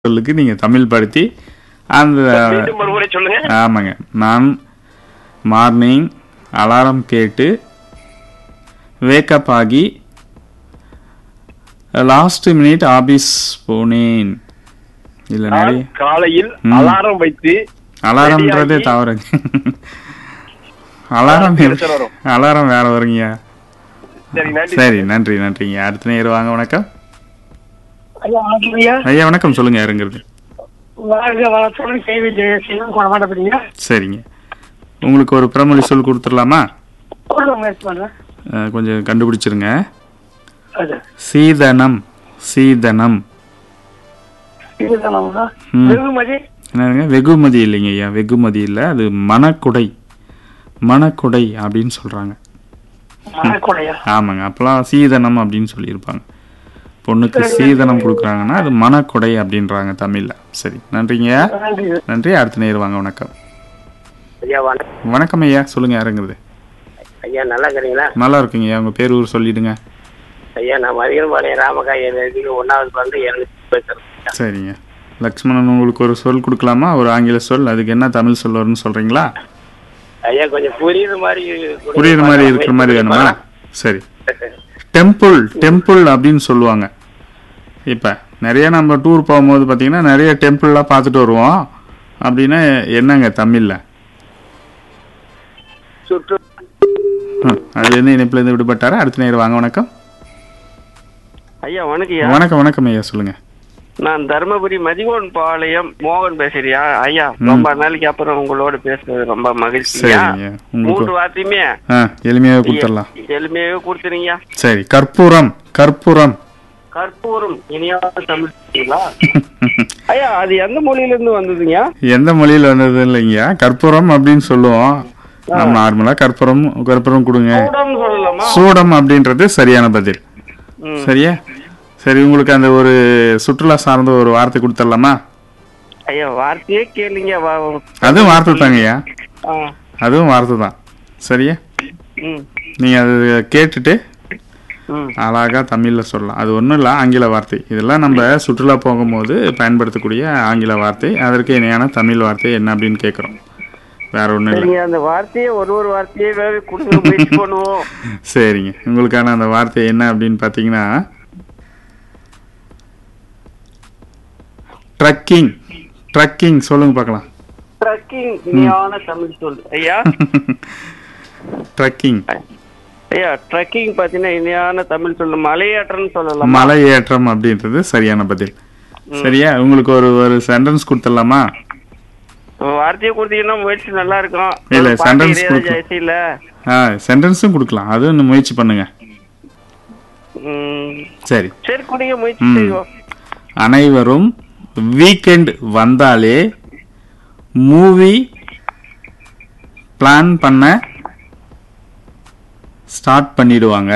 சொல்லுக்கு நீங்க தமிழ் படுத்தி அந்த மீண்டும் மறுமுறை சொல்லுங்க ஆமாங்க நான் மார்னிங் அலாரம் கேட்டு வேக்கப் ஆகி லாஸ்ட் மினிட் ஆபீஸ் போனேன் இல்ல நான் நிறைய காலையில் ம். அலாரம் வைத்து அலாரம்ன்றதே ready-ஆகி- தவறுங்க அலாரம் எடுத்துட்டு வரோம். அலாரம் வேற வருங்கய்யா சரி நன்றி சரி நன்றி நன்றிங்க அடுத்த நேரம் வாங்க வணக்கம் ஐயா வணக்கம் ஐயா ஐயா வணக்கம் சொல்லுங்க யாருங்கிறது வாழ்க வளத்துடன் கேள்வி செய்யணும் கொட மாட்டேங்கிறீங்க சரிங்க உங்களுக்கு ஒரு பிரமொழி சொல் கொடுத்துடலாமா சொல்ல முயற்சி பண்றேன் அஹ், கொஞ்சம் கண்டுபிடிச்சிருங்க அது சீதனம் சீதனம் இதுதானா ம். வெகுமதி என்னங்க வெகுமதி இல்லைங்க ஐயா வெகுமதி இல்லை அது மனக்குடை மனக்குடை அப்படின்னு சொல்றாங்க மனக்கொடையா ஆமாங்க அப்பெல்லாம் சீதனம் அப்படின்னு சொல்லியிருப்பாங்க பொண்ணுக்கு சீதனம் கொடுக்குறாங்கன்னா அது மனக்குடை அப்படின்றாங்க தமிழ்ல சரி நன்றிங்க நன்றி நன்றி அடுத்த நேரம் வாங்க வணக்கம் ஐயா வணக்கம் வணக்கம் ஐயா சொல்லுங்க யாருங்கிறது ஐயா நல்லா இருக்கிறீங்களா நல்லா இருக்குங்க ஐயா உங்க பேர் ஊர் சொல்லிடுங்க ஐயா நான் மதியம்பாளையம் ராமகாய் எழுதிக்கு ஒன்னாவது வந்து எனக்கு பேசுறேன் ஐயா. சரிங்க லக்ஷ்மணன் உங்களுக்கு ஒரு சொல் கொடுக்கலாமா ஒரு ஆங்கில சொல் அதுக்கு என்ன தமிழ் சொல் வரும்னு சொல்றீங்களா ஐயா கொஞ்சம் புரியுற மாதிரி கொடுங்க. புரியுற மாதிரி இருக்கிற மாதிரி வேணுமா சரி டெம்பிள் டெம்பிள் அப்படின்னு சொல்லுவாங்க இப்போ நிறைய நம்ம டூர் போகும்போது பார்த்தீங்கன்னா நிறைய டெம்பிள்லாம் பார்த்துட்டு வருவோம் அப்படின்னா என்னங்க தமிழில் சுற்று அதுலேருந்து இணைப்புலேருந்து விடுபட்டாரா அடுத்த நேரம் வாங்க வணக்கம் ஐயா வணக்கம்யா வணக்கம் வணக்கம் ஐயா சொல்லுங்க நான் தருமபுரி மதிகோன் பாளையம் மோகன் பேசுறியா ஐயா ரொம்ப நாளைக்கு அப்புறம் உங்களோட பேசுறது ரொம்ப மகிழ்ச்சியா சரிங்க உங்களுக்கு மூன்று வார்த்தையுமே ஆ எளிமையாக கொடுத்துடலாம் எளிமையாவே கொடுத்துறீங்க சரி கற்பூரம் கற்பூரம் கற்பூரம் இனியாவது தமிழ் சொல்றீங்களா? ஐயா அது எந்த மொழியில இருந்து வந்ததுங்க எந்த மொழியில் வந்தது இல்லைங்கய்யா கற்பூரம் அப்படின்னு சொல்லுவோம் நம்ம நார்மலாக கற்பூரம் கற்பூரம் கொடுங்க சூடம்னு சொல்லலாமா சூடம் அப்படின்றது சரியான பதில் ம். சரியா சரி உங்களுக்கு அந்த ஒரு சுற்றுலா சார்ந்த ஒரு வார்த்தை கொடுத்துடலாமா ஐயா வார்த்தையே கேளுங்க வா- அதுவும் வார்த்தை தாங்கய்யா ஆ, அதுவும் வார்த்தை தான் சரியா ம், நீங்கள் அது கேட்டுட்டு ம். அழகா தமிழில் சொல்லலாம் அது ஒன்றும் இல்லை ஆங்கில வார்த்தை இதெல்லாம் நம்ம சுற்றுலா போகும்போது பயன்படுத்தக்கூடிய ஆங்கில வார்த்தை அதற்கு இணையான தமிழ் வார்த்தை என்ன அப்படின்னு கேட்குறோம் வேற ஒன்றும் இல்லை சரிங்க அந்த வார்த்தையே ஒரு ஒரு வார்த்தையே வேற கொடுங்க முயற்சி பண்ணுவோம் சரிங்க உங்களுக்கான அந்த வார்த்தை என்ன அப்படின்னு பார்த்தீங்கன்னா ட்ரக்கிங் ட்ரக்கிங் சொல்லுங்க பார்க்கலாம் ட்ரக்கிங் இனியான தமிழ் சொல் ஐயா ட்ரக்கிங் ஐயா ட்ரக்கிங் பாத்தீங்கன்னா இனியான தமிழ் சொல்லு மலையேற்றம்னு சொல்லலாம் மலை ஏற்றம் அப்படின்றது சரியான பதில் சரியா உங்களுக்கு ஒரு ஒரு சென்டென்ஸ் கொடுத்துடலாமா வார்த்தையை கொடுத்தீங்கன்னா முயற்சி நல்லா இருக்கும் இல்ல, ஒரு பாட்டு sentence இளையராஜா கொடுக்கலாம். இசையில ஆ சென்டென்ஸும் கொடுக்கலாம் அதுவும் இன்னும் முயற்சி பண்ணுங்க ம், சரி சரி குடிங்க முயற்சி ம். செய்வோம் அனைவரும் வீக்கெண்ட் வந்தாலே மூவி பிளான் பண்ண ஸ்டார்ட் பண்ணிடுவாங்க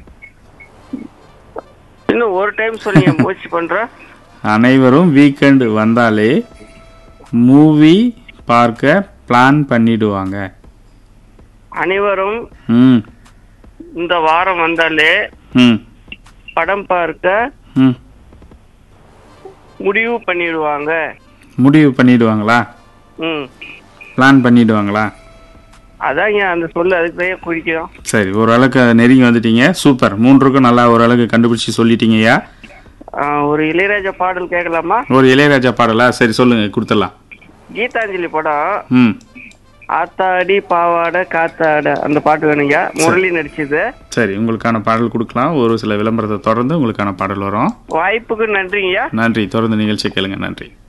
இன்னும் ஒரு டைம் சொல்லுங்க முயற்சி பண்றேன் அனைவரும் வீக்கெண்ட் வந்தாலே மூவி பார்க்க பிளான் பண்ணிடுவாங்க அனைவரும் ம் இந்த வாரம் வந்தாலே ம் படம் பார்க்க ம் முடிவு பண்ணிடுவாங்க முடிவு பண்ணிடுவாங்களா ம் பிளான் பண்ணிடுவாங்களா அதாங்க அந்த சொல்லு அதுக்கு தான் குறிக்கும் சரி ஓரளவுக்கு நெருங்கி வந்துட்டீங்க சூப்பர் மூன்றுக்கும் நல்லா ஓரளவுக்கு கண்டுபிடிச்சி சொல்லிட்டீங்கய்யா ஆ, ஒரு இளையராஜா பாடல் கேட்கலாமா ஒரு இளையராஜா பாடலா சரி சொல்லுங்க கொடுத்துடலாம் கீதாஞ்சலி படம் ம் ஆத்தாடி பாவாடை காத்தாட அந்த பாட்டு வேணுங்க முரளி நடிச்சது சரி உங்களுக்கான பாடல் கொடுக்கலாம் ஒரு சில விளம்பரத்தை தொடர்ந்து உங்களுக்கான பாடல் வரும் வாய்ப்புக்கு நன்றிங்கய்யா நன்றி தொடர்ந்து நிகழ்ச்சி கேளுங்க நன்றி